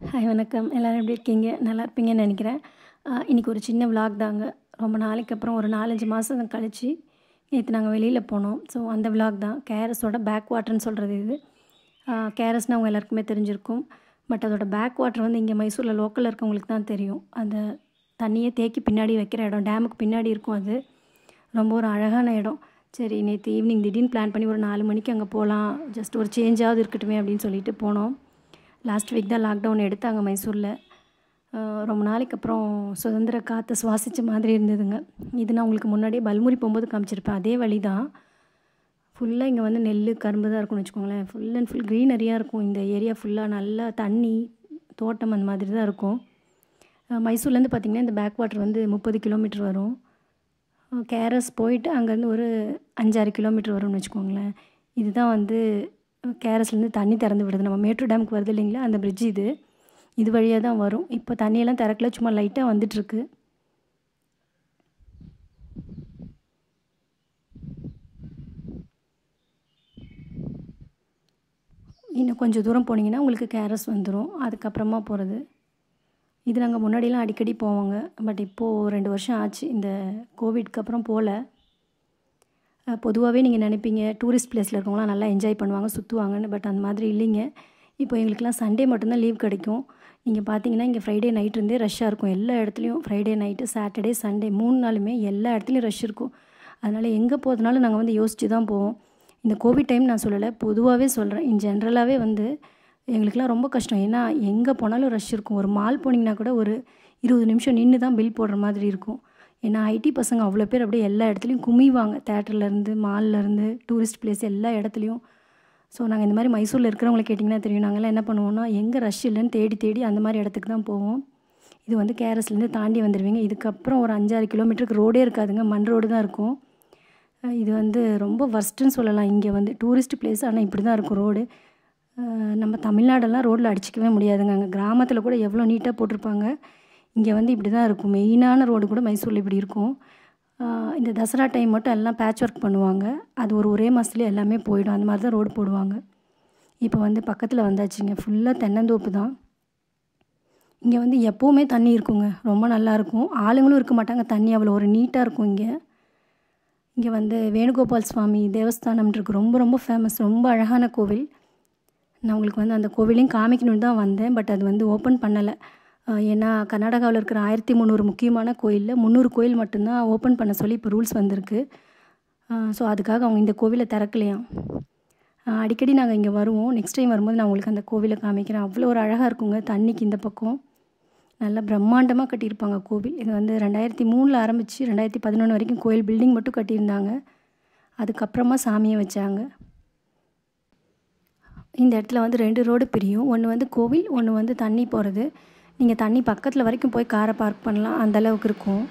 hi வணக்கம் எல்லோரும் எப்படி இருக்கீங்க நல்லா இருப்பீங்கன்னு நினைக்கிறேன் இன்றைக்கி ஒரு சின்ன விலாக் தாங்க ரொம்ப நாளைக்கு அப்புறம் ஒரு நாலஞ்சு மாதம் கழித்து நேற்று நாங்கள் வெளியில் போனோம் ஸோ அந்த விலாக் தான் கேரஸோட பேக் வாட்டர்னு சொல்கிறது இது கேரஸ்னால் அவங்க எல்லாருக்குமே தெரிஞ்சிருக்கும் பட் அதோட பேக் வாட்டர் வந்து இங்கே மைசூரில் லோக்கலில் இருக்கவங்களுக்கு தான் தெரியும் அந்த தண்ணியை தேக்கி பின்னாடி வைக்கிற இடம் டேமுக்கு பின்னாடி இருக்கும் அது ரொம்ப ஒரு அழகான இடம் சரி நேற்று ஈவினிங் திடீர்னு பிளான் பண்ணி ஒரு நாலு மணிக்கு அங்கே போகலாம் ஜஸ்ட் ஒரு சேஞ்சாவது இருக்கட்டுமே அப்படின்னு சொல்லிட்டு போனோம் லாஸ்ட் வீக் தான் லாக்டவுன் எடுத்தாங்க மைசூரில் ரொம்ப நாளைக்கு அப்புறம் சுதந்திர காற்றை சுவாசித்த மாதிரி இருந்ததுங்க இது நான் உங்களுக்கு முன்னாடியே பல்முரி போகும்போது காமிச்சிருப்பேன் அதே வழி தான் ஃபுல்லாக இங்கே வந்து நெல் கரும்பு தான் இருக்கும்னு வச்சுக்கோங்களேன் ஃபுல் அண்ட் ஃபுல் க்ரீனரியாக இருக்கும் இந்த ஏரியா ஃபுல்லாக நல்லா தண்ணி தோட்டம் அந்த மாதிரி தான் இருக்கும் மைசூர்லேருந்து பார்த்திங்கன்னா இந்த பேக் வாட்டர் வந்து முப்பது கிலோமீட்டர் வரும் கேரஸ் போயிட்டு அங்கேருந்து ஒரு அஞ்சாறு கிலோமீட்டர் வரும்னு வச்சுக்கோங்களேன் இதுதான் வந்து கேரஸ்லேருந்து தண்ணி திறந்து விடுது நம்ம மேட்டூர் டேமுக்கு வருது இல்லைங்களா அந்த பிரிட்ஜ் இது இது வழியாக தான் வரும் இப்போ தண்ணியெல்லாம் திறக்கல சும்மா லைட்டாக வந்துட்டுருக்கு இன்னும் கொஞ்சம் தூரம் போனீங்கன்னா உங்களுக்கு கேரஸ் வந்துடும் அதுக்கப்புறமா போகிறது இது நாங்கள் முன்னாடிலாம் அடிக்கடி போவோங்க பட் இப்போது ரெண்டு வருஷம் ஆச்சு இந்த கோவிட்க்கு அப்புறம் போகல பொதுவாகவே நீங்கள் நினைப்பீங்க டூரிஸ்ட் பிளேஸில் இருக்கவங்களாம் நல்லா என்ஜாய் பண்ணுவாங்க சுற்றுவாங்கன்னு பட் அந்த மாதிரி இல்லைங்க இப்போ எங்களுக்கெலாம் சண்டே மட்டும்தான் லீவ் கிடைக்கும் நீங்கள் பார்த்தீங்கன்னா இங்கே ஃப்ரைடே நைட் இருந்தே ரஷ்ஷாக இருக்கும் எல்லா இடத்துலையும் ஃப்ரைடே நைட்டு சாட்டர்டே சண்டே மூணு நாளுமே எல்லா இடத்துலையும் ரஷ் இருக்கும் அதனால் எங்கே போகிறதுனாலும் நாங்கள் வந்து யோசித்து தான் போவோம் இந்த கோவிட் டைம் நான் சொல்லலை பொதுவாகவே சொல்கிறேன் இன் ஜென்ரலாகவே வந்து எங்களுக்கெலாம் ரொம்ப கஷ்டம் ஏன்னா எங்கே போனாலும் ரஷ் இருக்கும் ஒரு மால் போனீங்கன்னா கூட ஒரு இருபது நிமிஷம் நின்று தான் பில் போடுற மாதிரி இருக்கும் ஏன்னா ஐடி பசங்க அவ்வளோ பேர் அப்படியே எல்லா இடத்துலையும் குமிவாங்க தேட்டர்லேருந்து மால்லேருந்து டூரிஸ்ட் பிளேஸ் எல்லா இடத்துலையும் ஸோ நாங்கள் இந்த மாதிரி மைசூரில் இருக்கிறவங்களை கேட்டிங்கன்னா தெரியும் நாங்கள்லாம் என்ன பண்ணுவோம்னா எங்கே ரஷ் இல்லைன்னு தேடி தேடி அந்த மாதிரி இடத்துக்கு தான் போவோம் இது வந்து கேரஸ்லேருந்து தாண்டி வந்துடுவீங்க இதுக்கப்புறம் ஒரு அஞ்சாறு கிலோமீட்டருக்கு ரோடே இருக்காதுங்க மண் ரோடு தான் இருக்கும் இது வந்து ரொம்ப வர்ஸ்ட்டுன்னு சொல்லலாம் இங்கே வந்து டூரிஸ்ட் பிளேஸ் ஆனால் இப்படி தான் இருக்கும் ரோடு நம்ம தமிழ்நாடெல்லாம் ரோட்டில் அடிச்சிக்கவே முடியாதுங்க அங்கே கிராமத்தில் கூட எவ்வளோ நீட்டாக போட்டிருப்பாங்க இங்கே வந்து இப்படி தான் இருக்கும் மெயினான ரோடு கூட மைசூரில் இப்படி இருக்கும் இந்த தசரா டைம் மட்டும் எல்லாம் பேட்ச் ஒர்க் பண்ணுவாங்க அது ஒரு ஒரே மாதத்துலேயே எல்லாமே போயிடும் அந்த மாதிரி தான் ரோடு போடுவாங்க இப்போ வந்து பக்கத்தில் வந்தாச்சுங்க ஃபுல்லாக தென்னந்தோப்பு தான் இங்கே வந்து எப்போவுமே தண்ணி இருக்குங்க ரொம்ப நல்லாயிருக்கும் ஆளுங்களும் இருக்க மாட்டாங்க தண்ணி அவ்வளோ ஒரு நீட்டாக இருக்கும் இங்கே இங்கே வந்து வேணுகோபால் சுவாமி தேவஸ்தானம் இருக்குது ரொம்ப ரொம்ப ஃபேமஸ் ரொம்ப அழகான கோவில் நான் உங்களுக்கு வந்து அந்த கோவிலையும் காமிக்கணுன்னு தான் வந்தேன் பட் அது வந்து ஓப்பன் பண்ணலை ஏன்னா கர்நாடகாவில் இருக்கிற ஆயிரத்தி முந்நூறு முக்கியமான கோயிலில் முந்நூறு கோயில் மட்டும்தான் ஓப்பன் பண்ண சொல்லி இப்போ ரூல்ஸ் வந்திருக்கு ஸோ அதுக்காக அவங்க இந்த கோவிலை திறக்கலையாம் அடிக்கடி நாங்கள் இங்கே வருவோம் நெக்ஸ்ட் டைம் வரும்போது நான் உங்களுக்கு அந்த கோவிலை காமிக்கிறேன் அவ்வளோ ஒரு அழகாக இருக்குங்க தண்ணிக்கு இந்த பக்கம் நல்லா பிரம்மாண்டமாக கட்டியிருப்பாங்க கோவில் இது வந்து ரெண்டாயிரத்தி மூணில் ஆரம்பித்து ரெண்டாயிரத்தி பதினொன்று வரைக்கும் கோயில் பில்டிங் மட்டும் கட்டியிருந்தாங்க அதுக்கப்புறமா சாமியை வச்சாங்க இந்த இடத்துல வந்து ரெண்டு ரோடு பிரியும் ஒன்று வந்து கோவில் ஒன்று வந்து தண்ணி போகிறது நீங்கள் தண்ணி பக்கத்தில் வரைக்கும் போய் காரை பார்க் பண்ணலாம் அந்தளவுக்கு இருக்கும்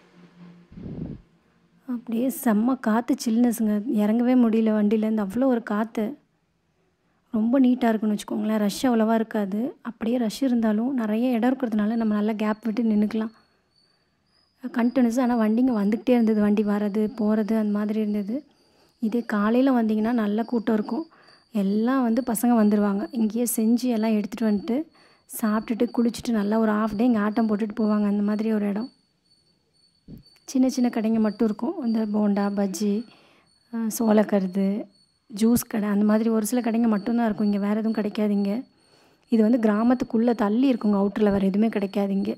அப்படியே செம்ம காற்று சில்னஸுங்க இறங்கவே முடியல வண்டியிலேருந்து அவ்வளோ ஒரு காற்று ரொம்ப நீட்டாக இருக்குன்னு வச்சுக்கோங்களேன் ரஷ் அவ்வளோவா இருக்காது அப்படியே ரஷ் இருந்தாலும் நிறைய இடம் இருக்கிறதுனால நம்ம நல்லா கேப் விட்டு நின்றுக்கலாம் கண்டினியூஸாக ஆனால் வண்டிங்க வந்துக்கிட்டே இருந்தது வண்டி வர்றது போகிறது அந்த மாதிரி இருந்தது இதே காலையில் வந்தீங்கன்னா நல்ல கூட்டம் இருக்கும் எல்லாம் வந்து பசங்க வந்துடுவாங்க இங்கேயே செஞ்சு எல்லாம் எடுத்துகிட்டு வந்துட்டு சாப்பிட்டுட்டு குளிச்சுட்டு நல்லா ஒரு ஆஃப் டே இங்கே ஆட்டம் போட்டுட்டு போவாங்க அந்த மாதிரி ஒரு இடம் சின்ன சின்ன கடைங்க மட்டும் இருக்கும் இந்த போண்டா பஜ்ஜி சோளக்கருது ஜூஸ் கடை அந்த மாதிரி ஒரு சில கடைங்க மட்டும்தான் இருக்கும் இங்கே வேறு எதுவும் கிடைக்காது இங்கே இது வந்து கிராமத்துக்குள்ளே தள்ளி இருக்குங்க அவுட்டரில் வேறு எதுவுமே கிடைக்காது இங்கே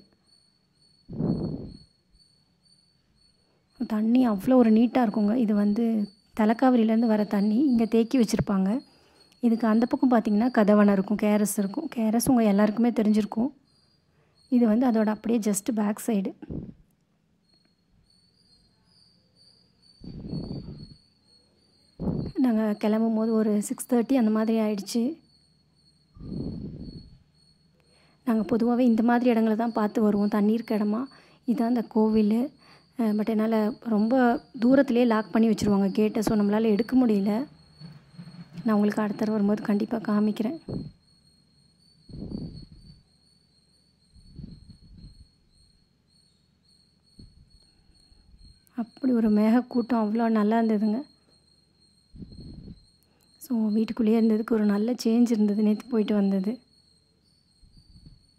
தண்ணி அவ்வளோ ஒரு நீட்டாக இருக்குங்க இது வந்து தலைக்காவிரியிலேருந்து வர தண்ணி இங்கே தேக்கி வச்சுருப்பாங்க இதுக்கு அந்த பக்கம் பார்த்திங்கன்னா கதவணை இருக்கும் கேரஸ் இருக்கும் கேரஸ் உங்கள் எல்லாருக்குமே தெரிஞ்சிருக்கும் இது வந்து அதோட அப்படியே ஜஸ்ட் பேக் சைடு நாங்கள் கிளம்பும் போது ஒரு சிக்ஸ் தேர்ட்டி அந்த மாதிரி ஆயிடுச்சு நாங்கள் பொதுவாகவே இந்த மாதிரி இடங்களை தான் பார்த்து வருவோம் தண்ணி இருக்க இடமா இதுதான் அந்த கோவில் பட் என்னால் ரொம்ப தூரத்துலேயே லாக் பண்ணி வச்சுருவாங்க கேட்டை ஸோ நம்மளால் எடுக்க முடியல நான் உங்களுக்கு அடுத்த தடவை வரும்போது கண்டிப்பாக காமிக்கிறேன் அப்படி ஒரு மேகக்கூட்டம் அவ்வளோ நல்லா இருந்ததுங்க ஸோ வீட்டுக்குள்ளேயே இருந்ததுக்கு ஒரு நல்ல சேஞ்ச் இருந்தது நேற்று போயிட்டு வந்தது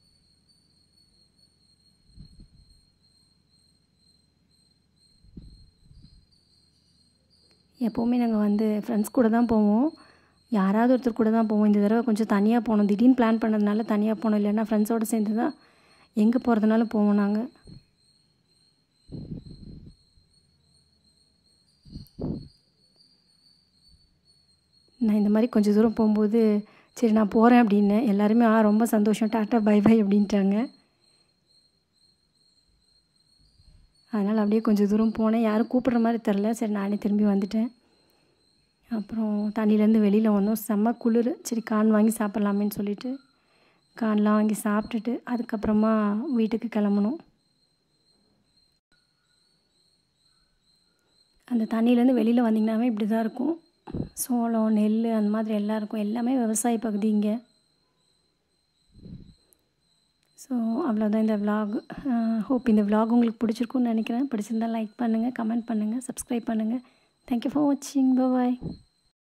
எப்போவுமே நாங்கள் வந்து ஃப்ரெண்ட்ஸ் கூட தான் போவோம் யாராவது ஒருத்தர் கூட தான் போவோம் இந்த தடவை கொஞ்சம் தனியாக போனோம் திடீர்னு பிளான் பண்ணதுனால தனியாக போனோம் இல்லைன்னா ஃப்ரெண்ட்ஸோடு சேர்ந்து தான் எங்கே போகிறதுனாலும் போவோம் நாங்கள் நான் இந்த மாதிரி கொஞ்சம் தூரம் போகும்போது சரி நான் போகிறேன் அப்படின்னு எல்லாருமே ஆ ரொம்ப சந்தோஷம் டாட்டா பை பை அப்படின்ட்டாங்க அதனால் அப்படியே கொஞ்சம் தூரம் போனேன் யாரும் கூப்பிட்ற மாதிரி தெரில சரி நானே திரும்பி வந்துட்டேன் அப்புறம் தண்ணியிலேருந்து வெளியில் வந்தோம் செம்ம குளிர் சரி கான் வாங்கி சாப்பிட்லாமேன்னு சொல்லிட்டு கான்லாம் வாங்கி சாப்பிட்டுட்டு அதுக்கப்புறமா வீட்டுக்கு கிளம்பணும் அந்த தண்ணியிலேருந்து வெளியில் வந்தீங்கன்னாவே இப்படி தான் இருக்கும் சோளம் நெல் அந்த மாதிரி எல்லாம் இருக்கும் எல்லாமே விவசாய பகுதி இங்கே ஸோ அவ்வளோதான் இந்த விலாக் ஹோப் இந்த விலாக் உங்களுக்கு பிடிச்சிருக்குன்னு நினைக்கிறேன் பிடிச்சிருந்தா லைக் பண்ணுங்கள் கமெண்ட் பண்ணுங்கள் சப்ஸ்கிரைப் பண்ணுங்கள் தேங்க்யூ ஃபார் வாட்சிங் பாய்